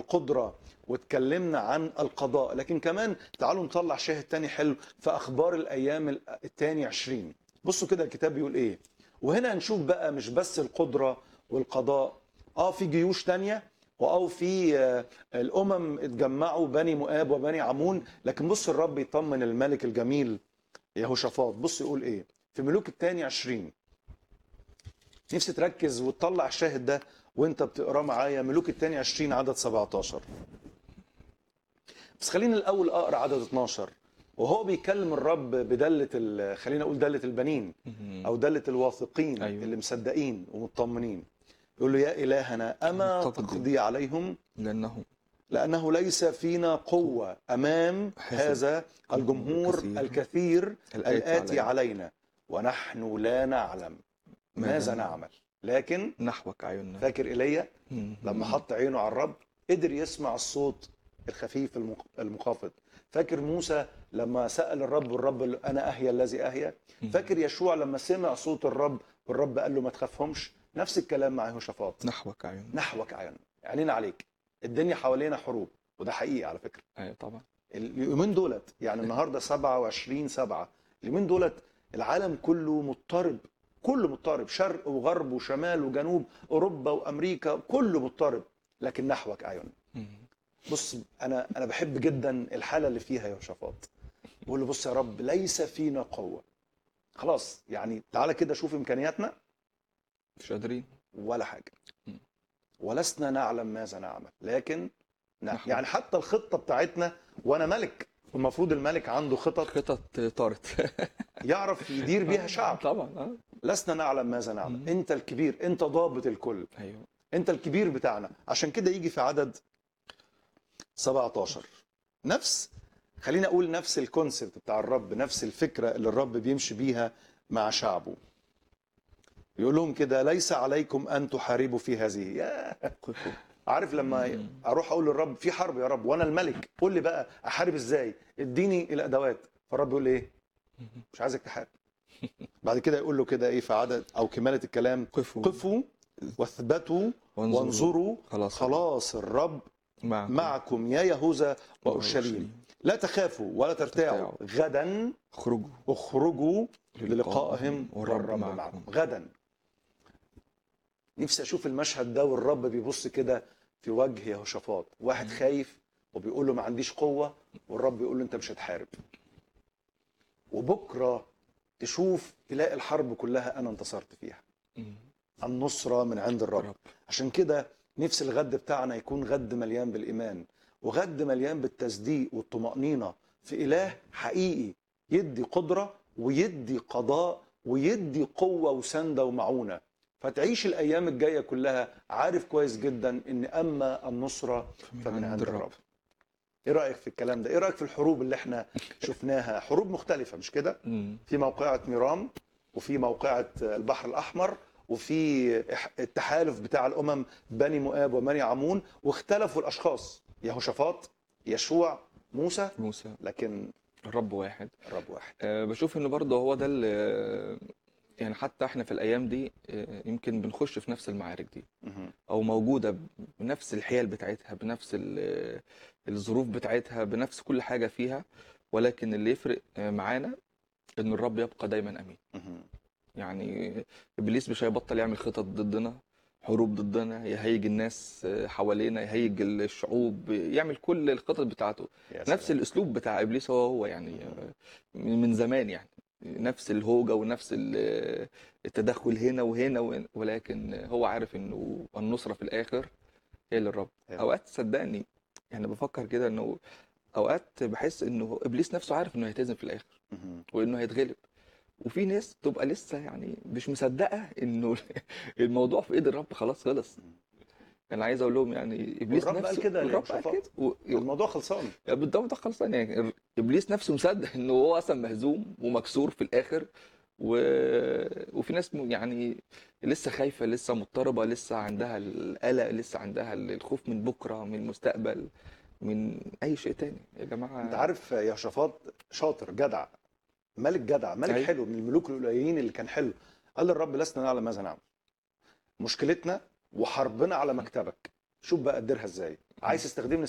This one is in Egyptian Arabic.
القدرة واتكلمنا عن القضاء لكن كمان تعالوا نطلع شاهد تاني حلو في أخبار الأيام ال- التاني عشرين بصوا كده الكتاب بيقول إيه وهنا هنشوف بقى مش بس القدرة والقضاء اه في جيوش تانية واه في آه، الامم اتجمعوا بني مؤاب وبني عمون لكن بص الرب يطمن الملك الجميل يهوشافاط بص يقول ايه في ملوك الثاني عشرين نفسي تركز وتطلع الشاهد ده وانت بتقراه معايا ملوك الثاني عشرين عدد 17 بس خلينا الاول اقرا عدد 12 وهو بيكلم الرب بدله ال- خلينا اقول دله البنين او دله الواثقين أيوة. اللي مصدقين ومطمنين يقول له يا الهنا اما تقضي. تقضي عليهم لأنه لأنه ليس فينا قوة أمام هذا هذا الجمهور الكثير الكثير الآتي الآتي علينا. علينا ونحن لا نعلم ماذا نعمل لكن نحوك أعيننا فاكر إيليا مم. لما حط عينه على الرب قدر يسمع الصوت الخفيف المق- المخافض فاكر موسى لما سأل الرب والرب قال له أنا أهيا الذي أهيا مم. فاكر يشوع لما سمع صوت الرب والرب قال له ما تخافهمش نفس الكلام مع يهوشافاط نحوك أعيننا نحوك عيننا عينينا عليك الدنيا حوالينا حروب وده حقيقي على فكرة أيوة طبعا اليومين دولت يعني النهارده 27 7 اليومين دولت العالم كله مضطرب كله مضطرب شرق وغرب وشمال وجنوب اوروبا وامريكا كله مضطرب لكن نحوك اعين مم. بص انا انا بحب جدا الحاله اللي فيها يهوشافاط بقول له بص يا رب ليس فينا قوه خلاص يعني تعالى كده شوف امكانياتنا مش قادرين ولا حاجه مم. ولسنا نعلم ماذا نعمل لكن نعم. نحن. يعني حتى الخطه بتاعتنا وانا ملك المفروض الملك عنده خطط خطط طارت يعرف يدير بيها شعب طبعا اه لسنا نعلم ماذا نعمل مم. انت الكبير انت ضابط الكل ايوه انت الكبير بتاعنا عشان كده يجي في عدد 17 نفس خلينا اقول نفس الكونسبت بتاع الرب نفس الفكره اللي الرب بيمشي بيها مع شعبه يقول لهم كده ليس عليكم ان تحاربوا في هذه يا قفوا عارف لما مم. اروح اقول للرب في حرب يا رب وانا الملك قول لي بقى احارب ازاي اديني الادوات فالرب يقول لي ايه مش عايزك تحارب بعد كده يقول له كده ايه في عدد او كماله الكلام قفوا قفوا واثبتوا وانظروا خلاص خلاص الرب معكم معكم يا يهوذا واورشليم لا تخافوا ولا ترتاعوا غدا اخرجوا اخرجوا للقائهم والرب والرب معكم. معكم غدا نفسي اشوف المشهد ده والرب بيبص كده في وجه يهوشافاط واحد خايف وبيقول له ما عنديش قوه والرب بيقول له انت مش هتحارب وبكره تشوف تلاقي الحرب كلها انا انتصرت فيها مم. النصره من عند الرب رب. عشان كده نفس الغد بتاعنا يكون غد مليان بالإيمان وغد مليان بالتصديق والطمأنينة في إله حقيقي يدي قدرة ويدي قضاء ويدي قوة وسندة ومعونة فتعيش الأيام الجاية كلها عارف كويس جدا إن أما النصرة فمن عند الرب إيه رأيك في الكلام ده؟ إيه رأيك في الحروب اللي إحنا شفناها؟ حروب مختلفة مش كده؟ مم. في موقعة ميرام وفي موقعة البحر الأحمر وفي إح- التحالف بتاع الأمم بني مؤاب وبني عمون واختلفوا الأشخاص يهوشافاط يشوع موسى موسى لكن الرب واحد الرب واحد أه بشوف انه برضه هو ده اللي يعني حتى احنا في الايام دي آه، يمكن بنخش في نفس المعارك دي مهم. او موجوده بنفس الحيل بتاعتها بنفس ال- الظروف بتاعتها بنفس كل حاجه فيها ولكن اللي يفرق آه، معانا ان الرب يبقى دايما امين مهم. يعني ابليس مش هيبطل يعمل خطط ضدنا حروب ضدنا يهيج الناس آه، حوالينا يهيج الشعوب يعمل كل الخطط بتاعته يا نفس سلام. الاسلوب بتاع ابليس هو هو يعني آه، من من زمان يعني نفس الهوجه ونفس ال- التدخل هنا وهنا وهنا، ولكن هو عارف انه النصره في الاخر هي للرب أيوة. اوقات صدقني يعني بفكر كده انه اوقات بحس انه ابليس نفسه عارف انه هيتهزم في الاخر مهم. وانه هيتغلب وفي ناس تبقى لسه يعني مش مصدقه انه الموضوع في ايد الرب خلاص خلص انا عايز اقول لهم يعني ابليس والرب قال نفسه كده الرب قال ليهوشافاط. كده و- الموضوع خلصان يعني بالضبط ده خلصان يعني ال- ابليس نفسه مصدق انه هو اصلا مهزوم ومكسور في الاخر و... وفي ناس م- يعني لسه خايفه لسه مضطربه لسه عندها القلق لسه عندها الخوف من بكره من المستقبل من اي شيء تاني يا جماعه انت عارف يهوشافاط شاطر جدع ملك جدع ملك أيوة. حلو من الملوك القليلين اللي كان حلو قال للرب لسنا نعلم ماذا نعمل مشكلتنا وحربنا على مكتبك شوف بقى قدرها ازاي عايز تستخدمني